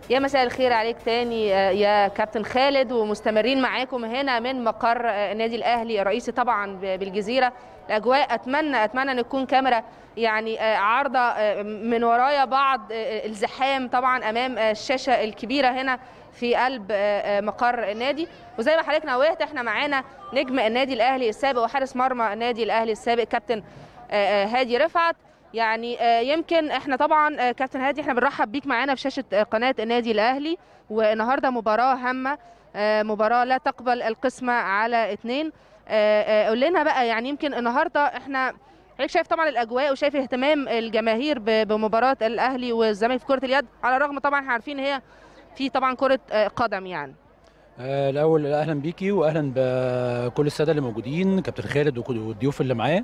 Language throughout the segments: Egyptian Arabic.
يا مساء الخير عليك تاني يا كابتن خالد ومستمرين معاكم هنا من مقر النادي الاهلي الرئيسي طبعا بالجزيره الاجواء اتمنى اتمنى ان تكون كاميرا يعني عارضه من ورايا بعض الزحام طبعا امام الشاشه الكبيره هنا في قلب مقر النادي وزي ما حضرتك نوهت احنا معانا نجم النادي الاهلي السابق وحارس مرمى النادي الاهلي السابق كابتن هادي رفعت يعني يمكن احنا طبعا كابتن هادي احنا بنرحب بيك معانا في شاشه قناه النادي الاهلي والنهارده مباراه هامه مباراه لا تقبل القسمه على اثنين قول لنا بقى يعني يمكن النهارده احنا حضرتك شايف طبعا الاجواء وشايف اهتمام الجماهير بمباراه الاهلي والزمالك في كره اليد على الرغم طبعا احنا عارفين هي في طبعا كره قدم يعني الاول اهلا بيكي واهلا بكل الساده اللي موجودين كابتن خالد والضيوف اللي معاه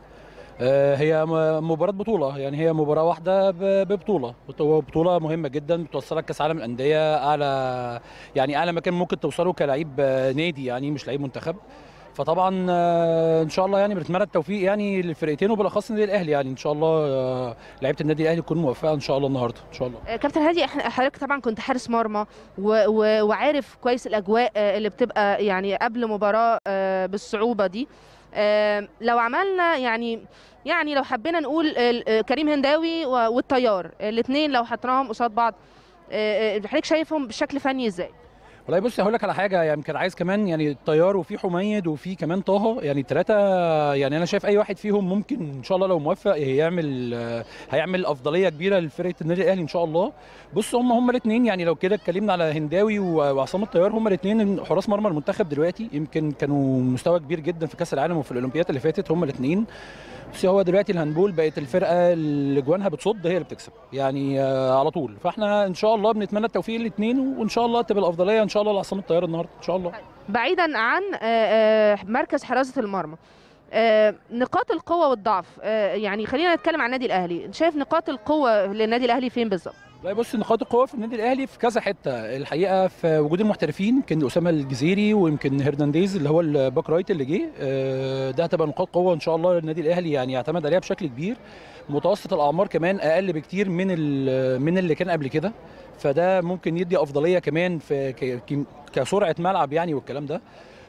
هي مباراة بطولة يعني هي مباراة واحدة ببطولة بطولة مهمة جدا بتوصلك كأس عالم الأندية أعلى يعني أعلى مكان ممكن توصله كلاعب نادي يعني مش لعيب منتخب فطبعا ان شاء الله يعني بنتمنى التوفيق يعني للفرقتين وبالاخص النادي الاهلي يعني ان شاء الله لعيبه النادي الاهلي تكون موفقه ان شاء الله النهارده ان شاء الله كابتن هادي حضرتك طبعا كنت حارس مرمى و... و... وعارف كويس الاجواء اللي بتبقى يعني قبل مباراه بالصعوبه دي لو عملنا يعني يعني لو حبينا نقول كريم هنداوي والطيار الاثنين لو حطيناهم قصاد بعض حضرتك شايفهم بشكل فني ازاي؟ والله بص هقول لك على حاجه يعني كان عايز كمان يعني الطيار وفي حميد وفي كمان طه يعني الثلاثه يعني انا شايف اي واحد فيهم ممكن ان شاء الله لو موفق هيعمل هيعمل افضليه كبيره لفرقه النادي الاهلي ان شاء الله بص هم هم الاثنين يعني لو كده اتكلمنا على هنداوي وعصام الطيار هم الاثنين حراس مرمى المنتخب دلوقتي يمكن كانوا مستوى كبير جدا في كاس العالم وفي الاولمبياد اللي فاتت هم الاثنين بس هو دلوقتي الهاندبول بقت الفرقه اللي جوانها بتصد هي اللي بتكسب يعني على طول فاحنا ان شاء الله بنتمنى التوفيق للاثنين وان شاء الله تبقى الافضليه ان شاء الله لعصام الطيار النهارده ان شاء الله بعيدا عن مركز حراسه المرمى نقاط القوه والضعف يعني خلينا نتكلم عن النادي الاهلي شايف نقاط القوه للنادي الاهلي فين بالظبط لا بص نقاط القوه في النادي الاهلي في كذا حته الحقيقه في وجود المحترفين يمكن اسامه الجزيري ويمكن هرنانديز اللي هو الباك رايت اللي جه ده هتبقى نقاط قوه ان شاء الله للنادي الاهلي يعني يعتمد عليها بشكل كبير متوسط الاعمار كمان اقل بكتير من من اللي كان قبل كده فده ممكن يدي افضليه كمان في كسرعه ملعب يعني والكلام ده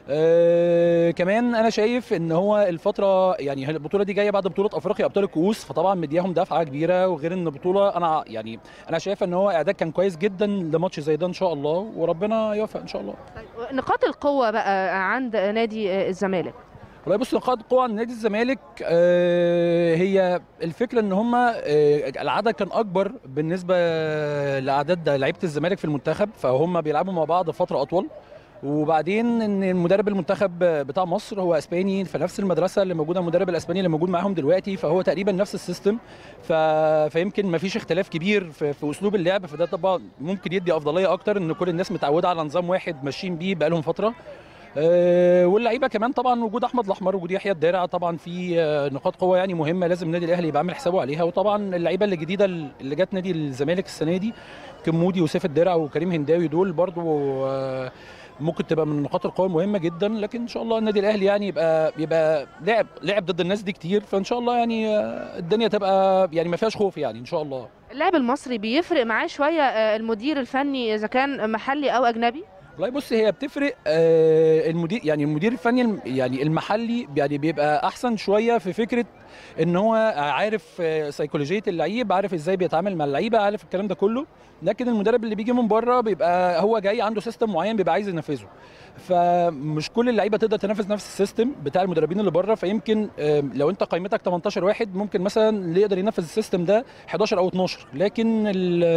آه كمان انا شايف ان هو الفتره يعني البطوله دي جايه بعد بطوله افريقيا ابطال الكؤوس فطبعا مدياهم دفعه كبيره وغير ان البطوله انا يعني انا شايف ان هو اعداد كان كويس جدا لماتش زي ده ان شاء الله وربنا يوفق ان شاء الله طيب نقاط القوه بقى عند نادي الزمالك والله بص نقاط قوة عند نادي الزمالك آه هي الفكرة ان هم آه العدد كان اكبر بالنسبة لاعداد لعيبة الزمالك في المنتخب فهم بيلعبوا مع بعض فترة اطول وبعدين ان المدرب المنتخب بتاع مصر هو اسباني في نفس المدرسه اللي موجوده المدرب الاسباني اللي موجود معاهم دلوقتي فهو تقريبا نفس السيستم ف... فيمكن ما فيش اختلاف كبير في... في اسلوب اللعب فده طبعا ممكن يدي افضليه اكتر ان كل الناس متعوده على نظام واحد ماشيين بيه بقالهم فتره أه واللعيبه كمان طبعا وجود احمد الاحمر وجود يحيى الدارع طبعا في نقاط قوه يعني مهمه لازم النادي الاهلي يبقى عامل حسابه عليها وطبعا اللعيبه اللي جديده اللي جت نادي الزمالك السنه دي كمودي وسيف الدارع وكريم هنداوي دول برضو أه ممكن تبقى من نقاط القوه المهمه جدا لكن ان شاء الله النادي الاهلي يعني يبقى يبقى لعب لعب ضد الناس دي كتير فان شاء الله يعني الدنيا تبقى يعني ما فيهاش خوف يعني ان شاء الله اللاعب المصري بيفرق معاه شويه المدير الفني اذا كان محلي او اجنبي والله بص هي بتفرق المدير يعني المدير الفني يعني المحلي يعني بيبقى احسن شويه في فكره ان هو عارف سيكولوجيه اللعيب عارف ازاي بيتعامل مع اللعيبه عارف الكلام ده كله لكن المدرب اللي بيجي من بره بيبقى هو جاي عنده سيستم معين بيبقى عايز ينفذه فمش كل اللعيبه تقدر تنفذ نفس السيستم بتاع المدربين اللي بره فيمكن لو انت قيمتك 18 واحد ممكن مثلا اللي يقدر ينفذ السيستم ده 11 او 12 لكن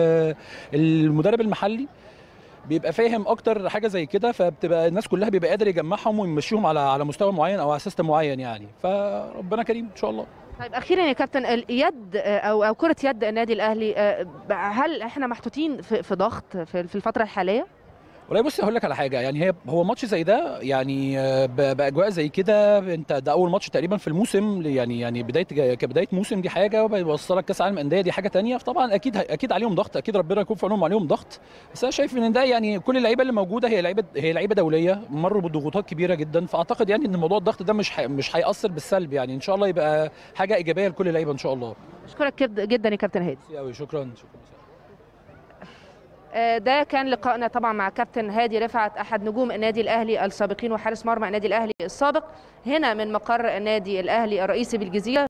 المدرب المحلي بيبقى فاهم اكتر حاجه زي كده فبتبقى الناس كلها بيبقى قادر يجمعهم ويمشيهم على على مستوى معين او على سيستم معين يعني فربنا كريم ان شاء الله طيب اخيرا يا كابتن اليد او او كره يد النادي الاهلي هل احنا محطوطين في ضغط في الفتره الحاليه والله بص هقول لك على حاجه يعني هي هو ماتش زي ده يعني باجواء زي كده انت ده اول ماتش تقريبا في الموسم يعني يعني بدايه كبدايه موسم دي حاجه وبيوصلك كاس عالم انديه دي حاجه ثانيه فطبعا اكيد اكيد عليهم ضغط اكيد ربنا يكون في عونهم عليهم ضغط بس انا شايف ان ده يعني كل اللعيبه اللي موجوده هي لعيبه هي لعيبه دوليه مروا بضغوطات كبيره جدا فاعتقد يعني ان موضوع الضغط ده مش مش هياثر بالسلب يعني ان شاء الله يبقى حاجه ايجابيه لكل اللعيبه ان شاء الله اشكرك جدا يا كابتن هادي قوي شكرا شكرا ده كان لقائنا طبعا مع كابتن هادي رفعت احد نجوم النادي الاهلي السابقين وحارس مرمى النادي الاهلي السابق هنا من مقر النادي الاهلي الرئيسي بالجزيره